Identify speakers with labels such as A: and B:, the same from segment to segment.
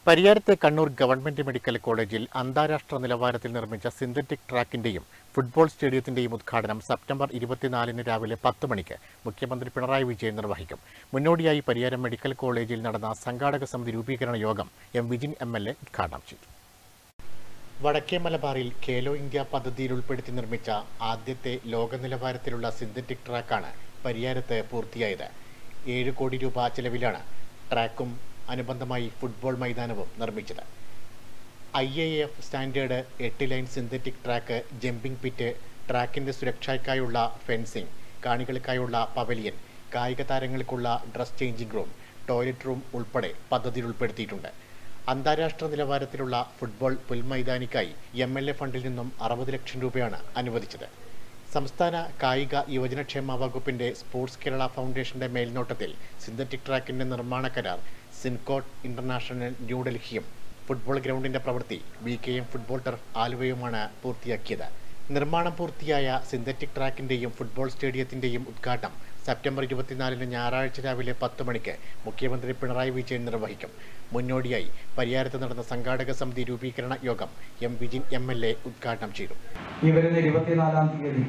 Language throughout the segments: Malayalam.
A: പരിയാരത്തെ കണ്ണൂർ ഗവൺമെന്റ് മെഡിക്കൽ കോളേജിൽ അന്താരാഷ്ട്ര നിലവാരത്തിൽ നിർമ്മിച്ച സിന്തറ്റിക് ട്രാക്കിന്റെയും ഫുട്ബോൾ സ്റ്റേഡിയത്തിന്റെയും ഉദ്ഘാടനം സെപ്റ്റംബർ ഇരുപത്തിനാലിന് രാവിലെ പത്ത് മണിക്ക് മുഖ്യമന്ത്രി പിണറായി വിജയൻ നിർവഹിക്കും മുന്നോടിയായി പരിയാരം മെഡിക്കൽ കോളേജിൽ നടന്ന സംഘാടക സമിതി രൂപീകരണ യോഗം M Vijin M L A ഉദ്ഘാടനം ചെയ്തു വടക്കേ മലബാറിൽ ഖേലോ ഇന്ത്യ പദ്ധതിയിൽ ഉൾപ്പെടുത്തി നിർമ്മിച്ച ആദ്യത്തെ ലോക നിലവാരത്തിലുള്ള സിന്തറ്റിക് ട്രാക്കാണ് പരിയാരത്ത് പൂർത്തിയായത് ഏഴ് കോടി രൂപ ചെലവിലാണ് ട്രാക്കും അനുബന്ധമായി ഫുട്ബോൾ മൈതാനവും നിർമ്മിച്ചത് ഐ എ എഫ് സ്റ്റാൻഡേർഡ് എട്ട് line synthetic track jumping pit ട്രാക്കിന്റെ സുരക്ഷയ്ക്കായുള്ള ഫെൻസിംഗ് കാണികൾക്കായുള്ള പവലിയൻ കായിക താരങ്ങൾക്കുള്ള dress changing room toilet room ഉൾപ്പെടെ പദ്ധതിയിൽ ഉൾപ്പെടുത്തിയിട്ടുണ്ട് അന്താരാഷ്ട്ര നിലവാരത്തിലുള്ള ഫുട്ബോൾ പുൽമൈതാനിക്കായി എം എൽ എ ഫണ്ടിൽ നിന്നും അറുപത് ലക്ഷം രൂപയാണ് അനുവദിച്ചത് സംസ്ഥാന കായിക യുവജനക്ഷേമ വകുപ്പിന്റെ സ്പോർട്സ് കേരള ഫൗണ്ടേഷന്റെ മേൽനോട്ടത്തിൽ സിന്തറ്റിക് ട്രാക്കിന്റെ നിർമ്മാണ കരാർ സിൻകോട്ട് ഇന്റർനാഷണൽ ന്യൂഡൽഹിയും ഫുട്ബോൾ ഗ്രൗണ്ടിന്റെ പ്രവൃത്തി B K M football turf ആലുവയുമാണ് പൂർത്തിയാക്കിയത് നിർമ്മാണം പൂർത്തിയായ സിന്തറ്റിക് ട്രാക്കിന്റെയും ഫുട്ബോൾ സ്റ്റേഡിയത്തിന്റെയും ഉദ്ഘാടനം സെപ്റ്റംബർ ഇരുപത്തിനാലിന് ഞായറാഴ്ച രാവിലെ പത്ത് മണിക്ക് മുഖ്യമന്ത്രി പിണറായി വിജയൻ നിർവഹിക്കും മുന്നോടിയായി പരിയാരത്ത് നടന്ന സംഘാടക സമിതി രൂപീകരണ യോഗം M Vijin M L A ഉദ്ഘാടനം ചെയ്തു
B: ഈ വരുന്ന ഇരുപത്തിനാലാം തീയതി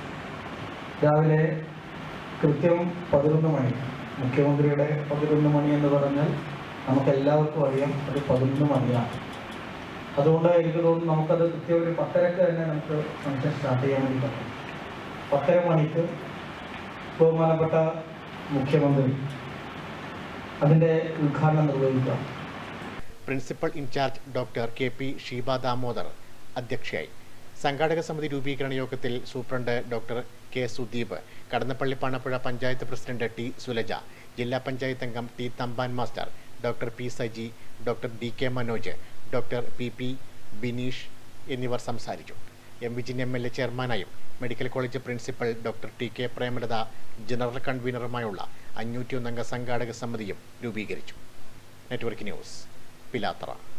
B: രാവിലെ കൃത്യം പതിനൊന്ന് മണി മുഖ്യമന്ത്രിയുടെ പതിനൊന്ന് മണി എന്ന് പറഞ്ഞാൽ നമുക്ക് എല്ലാവർക്കും അറിയാം അത് പതിനൊന്ന് മണിയാണ് അതുകൊണ്ട് എനിക്ക് തോന്നുന്നു നമുക്കത് കൃത്യം ഒരു പത്തരക്ക് തന്നെ നമുക്ക് ഫംഗ്ഷൻ സ്റ്റാർട്ട് ചെയ്യാൻ വേണ്ടി പറ്റും പത്തര മണിക്ക് ബഹുമാനപ്പെട്ട മുഖ്യമന്ത്രി അതിൻ്റെ ഉദ്ഘാടനം നിർവഹിക്കാം
A: principal incharge doctor K P Sheeba Damodar അധ്യക്ഷയായി സംഘാടക സമിതി രൂപീകരണ യോഗത്തിൽ superintendent doctor K Sudeep Kadannappally Panappuzha panchayat president T Sulaja ജില്ലാ പഞ്ചായത്ത് അംഗം T Thampan master doctor P Saji doctor D K Manoj doctor P P Bineesh എന്നിവർ സംസാരിച്ചു M Vijin M L A ചെയർമാനായും medical college principal doctor T K Premalatha general കൺവീനറുമായുള്ള അഞ്ഞൂറ്റിയൊന്നംഗ സംഘാടക സമിതിയും രൂപീകരിച്ചു നെറ്റ്വർക്ക് ന്യൂസ് പിലാത്തറ